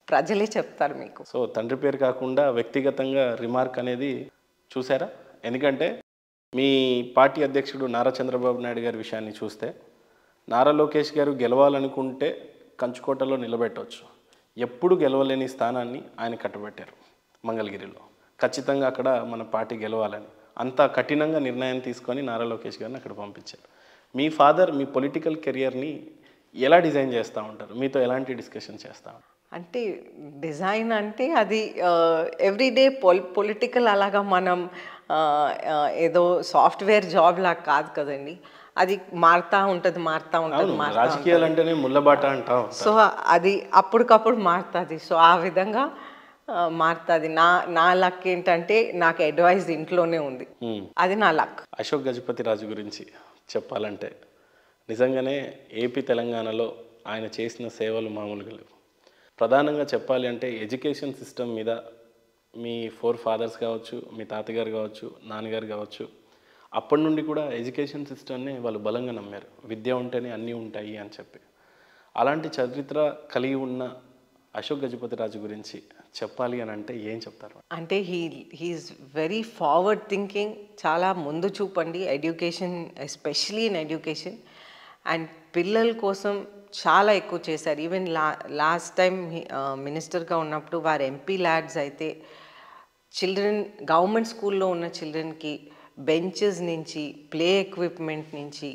ప్రజలే చెప్తారు మీకు సో తండ్రి పేరు కాకుండా వ్యక్తిగతంగా రిమార్క్ అనేది చూసారా ఎందుకంటే మీ పార్టీ అధ్యక్షుడు నారా చంద్రబాబు నాయుడు గారి విషయాన్ని చూస్తే నారా లోకేష్ గారు గెలవాలనుకుంటే కంచుకోటలో నిలబెట్టవచ్చు ఎప్పుడు గెలవలేని స్థానాన్ని ఆయన కట్టబెట్టారు మంగళగిరిలో ఖచ్చితంగా అక్కడ మన పార్టీ గెలవాలని అంత కఠినంగా నిర్ణయం తీసుకొని నారా లోకేష్ గారిని అక్కడ పంపించారు మీ ఫాదర్ మీ పొలిటికల్ కెరియర్ని ఎలా డిజైన్ చేస్తూ ఉంటారు మీతో ఎలాంటి డిస్కషన్ చేస్తూ ఉంటారు అంటే డిజైన్ అంటే అది ఎవ్రీడే పొల్ పొలిటికల్ అలాగా మనం ఆ, ఆ, ఏదో సాఫ్ట్వేర్ జాబ్ లాగా కాదు కదండి అది మారుతా ఉంటుంది మారుతా ఉంటుంది అవును మారుతా రాజకీయాలు అంటేనే ముళ్ళబాట అంటాం సో అది అప్పటికప్పుడు మారుతుంది సో ఆ విధంగా మారుతుంది నా నా లక్ ఏంటంటే నాకు అడ్వైస్ ఇంట్లోనే ఉంది Hmm. అది నా లక్ అశోక్ గజపతి రాజు గురించి చెప్పాలంటే నిజంగానే ఏపీ తెలంగాణలో ఆయన చేసిన సేవలు మామూలుగా లేవు ప్రధానంగా చెప్పాలి అంటే ఎడ్యుకేషన్ సిస్టమ్ మీద మీ ఫోర్ ఫాదర్స్ కావచ్చు మీ తాతగారు కావచ్చు నాన్నగారు కావచ్చు అప్పటి నుండి కూడా ఎడ్యుకేషన్ సిస్టమ్ని వాళ్ళు బలంగా నమ్మారు విద్య ఉంటేనే అన్నీ ఉంటాయి అని చెప్పి అలాంటి చరిత్ర కలిగి ఉన్న అశోక్ గజపతి రాజు గురించి చెప్పాలి అని అంటే ఏం చెప్తారు అంటే he he is very forward thinking చాలా ముందు చూపండి education especially in education and పిల్లల కోసం చాలా ఎక్కువ చేశారు ఈవెన్ లా లాస్ట్ టైం మినిస్టర్గా ఉన్నప్పుడు వారు ఎంపీ ల్యాడ్స్ అయితే చిల్డ్రన్ గవర్నమెంట్ స్కూల్లో ఉన్న చిల్డ్రన్కి బెంచెస్ నుంచి ప్లే ఎక్విప్మెంట్ నుంచి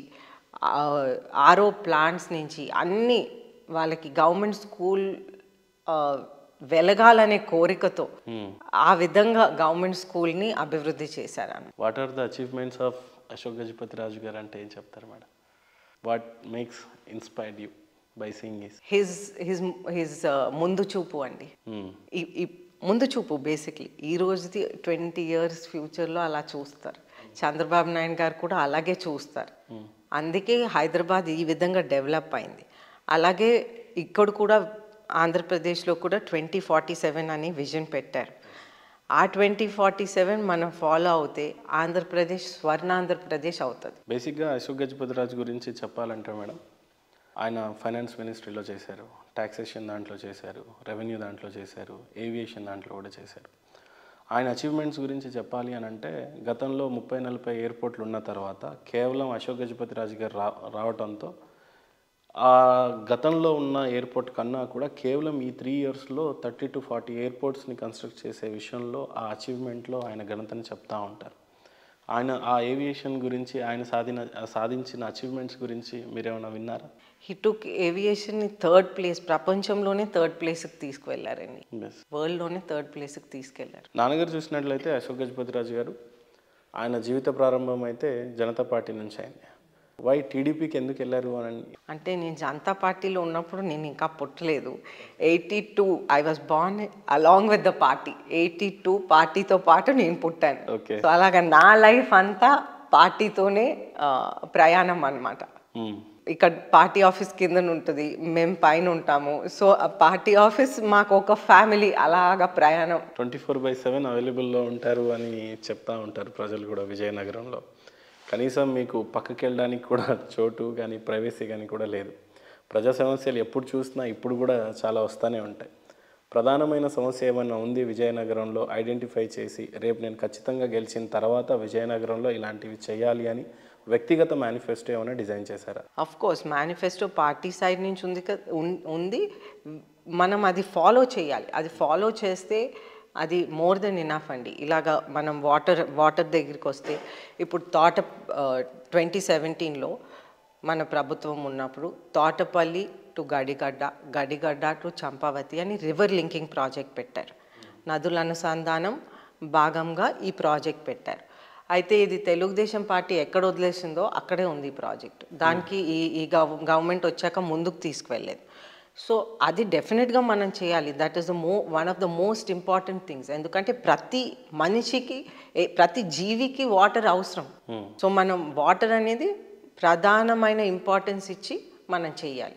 ఆరో ప్లాంట్స్ నుంచి అన్నీ వాళ్ళకి గవర్నమెంట్ స్కూల్ ఆ, వెలగాలనే కోరికతో ఆ విధంగా గవర్నమెంట్ స్కూల్ని అభివృద్ధి చేశారు what are the achievements of Ashok Gajapathi Raju గారు అంటే ఏం చెప్తారు madam what makes inspired you by seeing is his his his ముందు చూపు అండి ఈ- ఈ ముందు చూపు బేసిక్లీ ఈ రోజుది ట్వంటీ ఇయర్స్ ఫ్యూచర్లో అలా చూస్తారు చంద్రబాబు నాయుడు గారు కూడా అలాగే చూస్తారు అందుకే హైదరాబాద్ ఈ విధంగా డెవలప్ అయింది అలాగే ఇక్కడ కూడా ఆంధ్రప్రదేశ్లో కూడా ట్వంటీ ఫార్టీ సెవెన్ అని విజన్ పెట్టారు ఆ ట్వంటీ ఫార్టీ సెవెన్ మనం ఫాలో అవుతే ఆంధ్రప్రదేశ్ స్వర్ణాంధ్రప్రదేశ్ అవుతుంది బేసిక్గా అశోక్ గజపతి రాజు గురించి చెప్పాలంటే మేడం ఆయన ఫైనాన్స్ మినిస్ట్రీలో చేశారు టాక్సేషన్ దాంట్లో చేశారు రెవెన్యూ దాంట్లో చేశారు ఏవియేషన్ దాంట్లో కూడా చేశారు ఆయన అచీవ్మెంట్స్ గురించి చెప్పాలి అని అంటే గతంలో ముప్పై నలభై ఎయిర్పోర్ట్లు ఉన్న తర్వాత కేవలం అశోక్ గజపతి రాజు గారు రా రావడంతో ఆ గతంలో ఉన్న ఎయిర్పోర్ట్ కన్నా కూడా కేవలం ఈ త్రీ ఇయర్స్లో థర్టీ టు ఫార్టీ ఎయిర్పోర్ట్స్ని కన్స్ట్రక్ట్ చేసే విషయంలో ఆ అచీవ్మెంట్లో ఆయన ఘనతని చెప్తా ఉంటారు ఆయన ఆ ఏవియేషన్ గురించి ఆయన సాధిన సాధించిన అచీవ్మెంట్స్ గురించి మీరేమైనా విన్నారా హీ టుక్ ఏవియేషన్ని థర్డ్ ప్లేస్ ప్రపంచంలోనే థర్డ్ ప్లేస్కి తీసుకువెళ్ళారండి Yes. వరల్డ్లోనే థర్డ్ ప్లేస్కి తీసుకెళ్లారు నాన్నగారు చూసినట్లయితే అశోక్ గజపతి రాజు గారు ఆయన జీవిత ప్రారంభం అయితే జనతా పార్టీ నుంచి అయింది వై టీడీపీకి ఎందుకు వెళ్ళారు అని అంటే నేను జనతా పార్టీలో ఉన్నప్పుడు నేను ఇంకా పుట్టలేదు eighty two I was born along with the party eighty two పార్టీతో పాటు నేను పుట్టాను Okay. సో అలాగా నా లైఫ్ అంతా పార్టీతోనే ఆ, ప్రయాణం అన్నమాట మ్మ్. ఇక్కడ పార్టీ ఆఫీస్ కింద ఉంటుంది మేము పైన ఉంటాము సో ఆ పార్టీ ఆఫీస్ మాకు ఒక ఫ్యామిలీ అలాగా ప్రయాణం ట్వంటీ ఫోర్ బై సెవెన్ అవైలబుల్లో ఉంటారు అని చెప్తా ఉంటారు ప్రజలు కూడా విజయనగరంలో కనీసం మీకు పక్కకి వెళ్ళడానికి కూడా చోటు కానీ ప్రైవసీ కానీ కూడా లేదు ప్రజా సమస్యలు ఎప్పుడు చూసినా ఇప్పుడు కూడా చాలా వస్తూనే ఉంటాయి ప్రధానమైన సమస్య ఏమైనా ఉంది విజయనగరంలో ఐడెంటిఫై చేసి రేపు నేను ఖచ్చితంగా గెలిచిన తర్వాత విజయనగరంలో ఇలాంటివి చేయాలి అని వ్యక్తిగత మేనిఫెస్టో ఏమైనా డిజైన్ చేశారా of course manifesto party side నుంచి ఉంది కదా ఉన్- ఉంది మనం అది ఫాలో చేయాలి అది ఫాలో చేస్తే అది మోర్ దెన్ ఇనఫ్ అండి ఇలాగా మనం వాటర్ వాటర్ దగ్గరికి వస్తే ఇప్పుడు తోట ట్వంటీ సెవెంటీన్లో మన ప్రభుత్వం ఉన్నప్పుడు తోటపల్లి టు గడిగడ్డ గడిగడ్డ టు చంపావతి అని రివర్ లింకింగ్ ప్రాజెక్ట్ పెట్టారు నదుల అనుసంధానం భాగంగా ఈ ప్రాజెక్ట్ పెట్టారు అయితే ఇది తెలుగుదేశం పార్టీ ఎక్కడ వదిలేసిందో అక్కడే ఉంది ఈ ప్రాజెక్ట్ దానికి ఈ ఈ గవ గవర్నమెంట్ వచ్చాక ముందుకు తీసుకువెళ్ళలేదు సో అది డెఫినెట్గా మనం చేయాలి దట్ ఈస్ ద మో one of the most important things ఎందుకంటే ప్రతి మనిషికి ఏ- ప్రతి జీవికి వాటర్ అవసరం సో మనం వాటర్ అనేది ప్రధానమైన ఇంపార్టెన్స్ ఇచ్చి మనం చేయాలి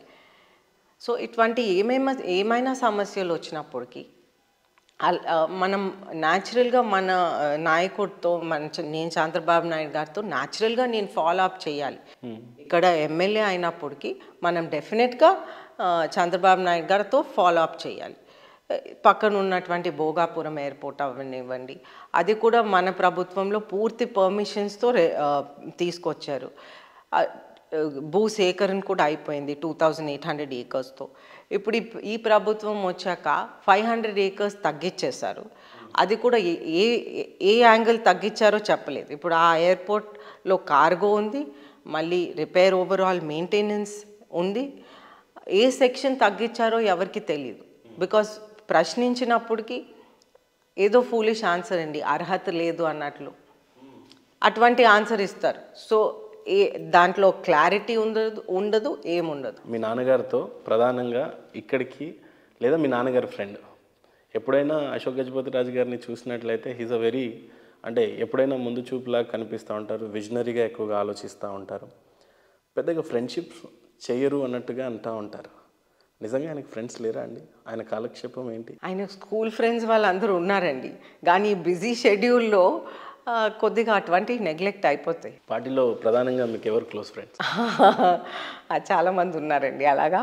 సో ఇటువంటి ఏమేమ ఏమైనా సమస్యలు వచ్చినప్పటికీ అల్- ఆ, మనం న్యాచురల్గా మన ఆ, నాయకుడితో మన చ- నేను చంద్రబాబు నాయుడు గారితో న్యాచురల్గా నేను ఫాలో అప్ చేయాలి ఇక్కడ ఎమ్మెల్యే అయినప్పటికీ మనం డెఫినెట్గా చంద్రబాబు నాయుడు గారితో ఫాలో అప్ చేయాలి పక్కన ఉన్నటువంటి భోగాపురం ఎయిర్పోర్ట్ అవనివ్వండి అది కూడా మన ప్రభుత్వంలో పూర్తి పర్మిషన్స్తో తీసుకొచ్చారు ఆ, భూ సేకరణ కూడా అయిపోయింది టూ థౌజండ్ ఎయిట్ హండ్రెడ్ ఏకర్స్తో ఇప్పుడు ఈ- ఈ ప్రభుత్వం వచ్చాక ఫైవ్ హండ్రెడ్ ఏకర్స్ తగ్గించేశారు అది కూడా ఏ ఏ- ఏ యాంగిల్ తగ్గించారో చెప్పలేదు ఇప్పుడు ఆ ఎయిర్పోర్ట్లో కార్గో ఉంది మళ్ళీ రిపేర్ ఓవరాల్ మెయింటెనెన్స్ ఉంది ఏ సెక్షన్ తగ్గించారో ఎవరికి తెలియదు బికాస్ ప్రశ్నించినప్పటికీ ఏదో ఫూలిష్ ఆన్సర్ అండి అర్హత లేదు అన్నట్లు అటువంటి ఆన్సర్ ఇస్తారు సో ఏ దాంట్లో క్లారిటీ ఉండదు ఉండదు ఏముండదు మీ నాన్నగారితో ప్రధానంగా ఇక్కడికి లేదా మీ నాన్నగారి ఫ్రెండ్ ఎప్పుడైనా అశోక్ గజపతి రాజు గారిని చూసినట్లయితే హీజ్ అ వెరీ అంటే ఎప్పుడైనా ముందు చూపులాగా కనిపిస్తూ ఉంటారు విజనరీగా ఎక్కువగా ఆలోచిస్తూ ఉంటారు పెద్దగా ఫ్రెండ్షిప్స్ చేయరు అన్నట్టుగా అంటూ ఉంటారు నిజంగా ఆయనకి ఫ్రెండ్స్ లేరా అండి ఆయన కాలక్షేపం ఏంటి ఆయన స్కూల్ ఫ్రెండ్స్ వాళ్ళందరూ ఉన్నారండి కానీ బిజీ షెడ్యూల్లో కొద్దిగా అటువంటివి నెగ్లెక్ట్ అయిపోతాయి పార్టీలో ప్రధానంగా మీకు ఎవరు క్లోజ్ ఫ్రెండ్స్ ఆ, చాలా మంది ఉన్నారండి అలాగా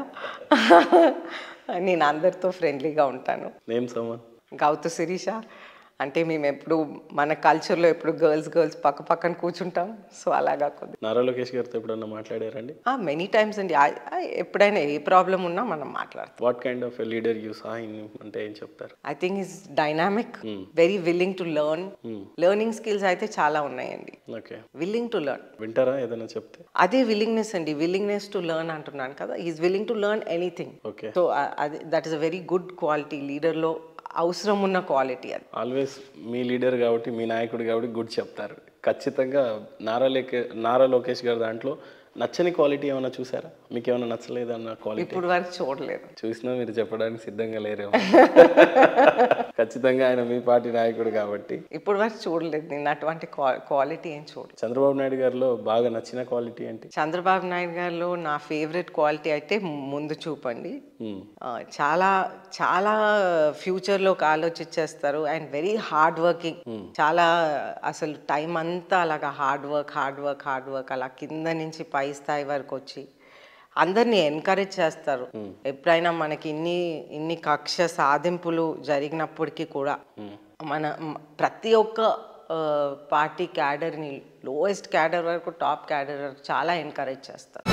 నేను అందరితో ఫ్రెండ్లీగా ఉంటాను నేమ్ సమ్మన్ గౌతు శిరీష అంటే మేము ఎప్పుడు మన కల్చర్లో ఎప్పుడు గర్ల్స్ గర్ల్స్ పక్క పక్కన కూర్చుంటాం సో అలాగా కొద్ది నారా లోకేష్ గారితో ఎప్పుడన్నా మాట్లాడారండి మెనీ టైమ్స్ అండి ఆ- ఆ, ఎప్పుడైనా ఏ ప్రాబ్లం ఉన్నా మనం మాట్లాడతాం what kind of a leader you saw in అంటే ఏం చెప్తారు I think is dynamic very willing to learn learning skills అయితే చాలా ఉన్నాయండి ఓకే విల్లింగ్ టు లెర్న్ వింటారా ఏదైనా చెప్తే అదే విల్లింగ్నెస్ అండి విల్లింగ్నెస్ టు లెర్న్ అంటున్నాను కదా is willing to learn anything okay so అది that is a very good quality లీడర్లో అవసరం ఉన్న క్వాలిటీ అది ఆల్వేస్ మీ లీడర్ కాబట్టి మీ నాయకుడు కాబట్టి గుడ్ చెప్తారు ఖచ్చితంగా నారా లేకే నారా లోకేష్ గారి దాంట్లో నచ్చని క్వాలిటీ ఏమైనా చూసారా మీకు ఏమైనా నచ్చలేదన్న క్వాలిటీ ఇప్పుడు వరకు చూడలేదు చూసినా మీరు చెప్పడానికి సిద్ధంగా లేరేమో ఖచ్చితంగా ఆయన మీ పార్టీ నాయకుడు కాబట్టి ఇప్పుడు వరకు చూడలేదు నేను అటువంటి క్వాలిటీ ఏం చూడలేదు చంద్రబాబు నాయుడు గారిలో బాగా నచ్చిన క్వాలిటీ ఏంటి చంద్రబాబు నాయుడు గారిలో నా ఫేవరెట్ క్వాలిటీ అయితే ముందు చూపండి Hmm. ఆ, చాలా చాలా ఫ్యూచర్లోకి ఆలోచించేస్తారు అండ్ వెరీ హార్డ్ వర్కింగ్ చాలా అసలు టైం అంతా అలాగా hard work hard work hard work అలా కింద నుంచి పై స్థాయి వరకు వచ్చి అందరినీ ఎంకరేజ్ చేస్తారు ఎప్పుడైనా మనకి ఇన్ని ఇన్ని కక్ష సాధింపులు జరిగినప్పటికీ కూడా మన మ- ప్రతి ఒక్క పార్టీ క్యాడర్ని లోయెస్ట్ క్యాడర్ వరకు టాప్ క్యాడర్ వరకు చాలా ఎంకరేజ్ చేస్తారు